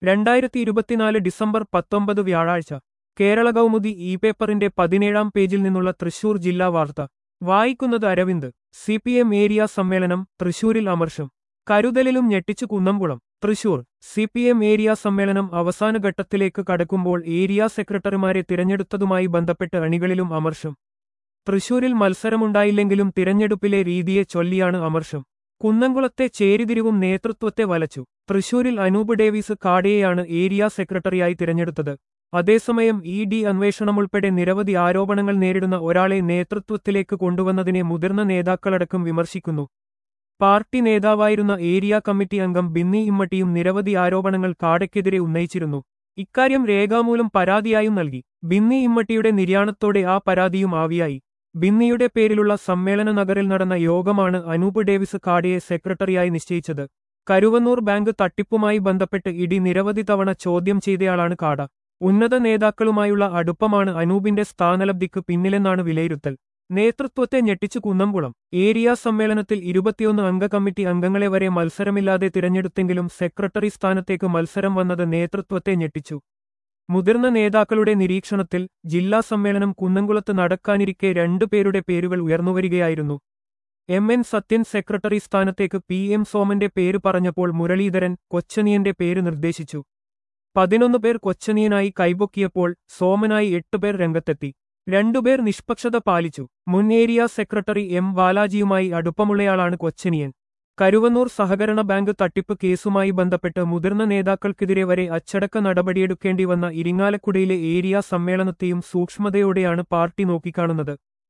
രണ്ടായിരത്തി ഇരുപത്തിനാല് ഡിസംബർ പത്തൊമ്പത് വ്യാഴാഴ്ച കേരള കൗമുദി ഇ പേപ്പറിന്റെ പതിനേഴാം പേജിൽ നിന്നുള്ള തൃശൂർ ജില്ലാ വാർത്ത വായിക്കുന്നത് Aravind C P M area സമ്മേളനം തൃശൂരിൽ അമർഷം കരുതലിലും ഞെട്ടിച്ചു Kunnamkulam Thrissur C P M area സമ്മേളനം അവസാന ഘട്ടത്തിലേക്ക് കടക്കുമ്പോൾ ഏരിയ സെക്രട്ടറിമാരെ തിരഞ്ഞെടുത്തതുമായി ബന്ധപ്പെട്ട് അണികളിലും അമർഷം തൃശൂരിൽ മത്സരമുണ്ടായില്ലെങ്കിലും തിരഞ്ഞെടുപ്പിലെ രീതിയെ ചൊല്ലിയാണ് അമർഷം കുന്നംകുളത്തെ ചേരിതിരിവും നേതൃത്വത്തെ വലച്ചു തൃശൂരിൽ അനൂപ് ഡേവിസ് കാടയെയാണ് ഏരിയ സെക്രട്ടറിയായി തിരഞ്ഞെടുത്തത് അതേസമയം ഇ ഡി അന്വേഷണമുൾപ്പെടെ നിരവധി ആരോപണങ്ങൾ നേരിടുന്ന ഒരാളെ നേതൃത്വത്തിലേക്ക് കൊണ്ടുവന്നതിനെ മുതിർന്ന നേതാക്കളടക്കം വിമർശിക്കുന്നു പാർട്ടി നേതാവായിരുന്ന ഏരിയ കമ്മിറ്റി അംഗം ബിന്നി ഇമ്മട്ടിയും നിരവധി ആരോപണങ്ങൾ കാടയ്ക്കെതിരെ ഉന്നയിച്ചിരുന്നു ഇക്കാര്യം രേഖാമൂലം പരാതിയായും നൽകി ബിന്നി ഇമ്മട്ടിയുടെ നിര്യാണത്തോടെ ആ പരാതിയും ആവിയായി ബിന്നിയുടെ പേരിലുള്ള സമ്മേളന നഗറിൽ നടന്ന യോഗമാണ് അനൂപ് ഡേവിസ് കാടയെ സെക്രട്ടറിയായി നിശ്ചയിച്ചത് കരുവന്നൂർ ബാങ്ക് തട്ടിപ്പുമായി ബന്ധപ്പെട്ട് ഇടി നിരവധി തവണ ചോദ്യം ചെയ്തയാളാണ് കാട ഉന്നത നേതാക്കളുമായുള്ള അടുപ്പമാണ് അനൂപിന്റെ സ്ഥാനലബ്ധിക്ക് പിന്നിലെന്നാണ് വിലയിരുത്തൽ നേതൃത്വത്തെ ഞെട്ടിച്ചു കുന്നംകുളം ഏരിയ സമ്മേളനത്തിൽ ഇരുപത്തിയൊന്ന് അംഗ കമ്മിറ്റി അംഗങ്ങളെ വരെ മത്സരമില്ലാതെ തിരഞ്ഞെടുത്തെങ്കിലും സെക്രട്ടറി സ്ഥാനത്തേക്ക് മത്സരം വന്നത് നേതൃത്വത്തെ ഞെട്ടിച്ചു മുതിർന്ന നേതാക്കളുടെ നിരീക്ഷണത്തിൽ ജില്ലാ സമ്മേളനം കുന്നംകുളത്ത് നടക്കാനിരിക്കെ രണ്ടുപേരുടെ പേരുകൾ ഉയർന്നുവരികയായിരുന്നു എം എൻ സത്യൻ സെക്രട്ടറി സ്ഥാനത്തേക്ക് പി എം സോമന്റെ പേര് പറഞ്ഞപ്പോൾ മുരളീധരൻ കൊച്ചനിയന്റെ പേര് നിർദ്ദേശിച്ചു പതിനൊന്ന് പേർ കൊച്ചനിയനായി കൈപൊക്കിയപ്പോൾ സോമനായി എട്ടുപേർ രംഗത്തെത്തി രണ്ടുപേർ നിഷ്പക്ഷത പാലിച്ചു മുൻ ഏരിയ സെക്രട്ടറി എം ബാലാജിയുമായി അടുപ്പമുള്ളയാളാണ് കൊച്ചനിയൻ കരുവന്നൂർ സഹകരണ ബാങ്ക് തട്ടിപ്പ് കേസുമായി ബന്ധപ്പെട്ട് മുതിർന്ന നേതാക്കൾക്കെതിരെ വരെ അച്ചടക്ക നടപടിയെടുക്കേണ്ടി വന്ന ഇരിങ്ങാലക്കുടയിലെ ഏരിയ സമ്മേളനത്തെയും സൂക്ഷ്മതയോടെയാണ് പാർട്ടി നോക്കിക്കാണുന്നത്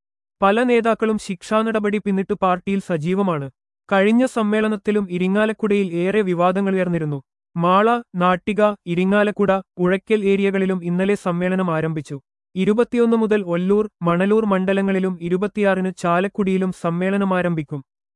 പല നേതാക്കളും ശിക്ഷാ നടപടി പിന്നിട്ട് പാർട്ടിയിൽ സജീവമാണ് കഴിഞ്ഞ സമ്മേളനത്തിലും ഇരിങ്ങാലക്കുടയിൽ ഏറെ വിവാദങ്ങളുയർന്നിരുന്നു മാള നാട്ടിക ഇരിങ്ങാലക്കുട പുഴയ്ക്കൽ ഏരിയകളിലും ഇന്നലെ സമ്മേളനം ആരംഭിച്ചു ഇരുപത്തിയൊന്ന് മുതൽ ഒല്ലൂർ മണലൂർ മണ്ഡലങ്ങളിലും ഇരുപത്തിയാറിന് ചാലക്കുടിയിലും സമ്മേളനം ആരംഭിക്കും